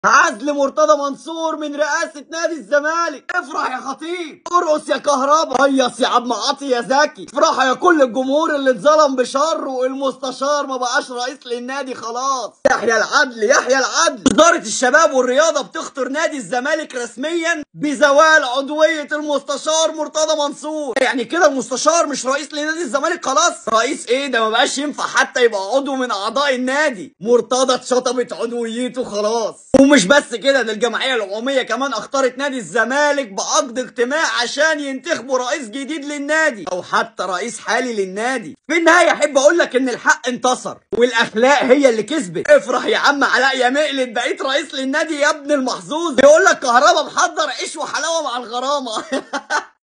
عزل مرتضى منصور من رئاسة نادي الزمالك افرح يا خطيب ارقص يا كهربا هيص يا عم عاطي يا زكي افرح يا كل الجمهور اللي اتظلم بشره المستشار ما بقاش رئيس للنادي خلاص يحيى العدل يحيى العدل وزارة الشباب والرياضة بتخطر نادي الزمالك رسميا بزوال عضوية المستشار مرتضى منصور يعني كده المستشار مش رئيس لنادي الزمالك خلاص رئيس ايه ده ما بقاش ينفع حتى يبقى عضو من اعضاء النادي مرتضى اتشطبت عضويته خلاص ومش بس كده ده الجمعيه العموميه كمان اختارت نادي الزمالك بعقد اجتماع عشان ينتخبوا رئيس جديد للنادي او حتى رئيس حالي للنادي في النهايه احب اقول لك ان الحق انتصر والاخلاق هي اللي كسبت افرح يا عم علاء يا مقلت بقيت رئيس للنادي يا ابن المحظوظ يقول لك كهربا محضر عيش وحلاوه مع الغرامه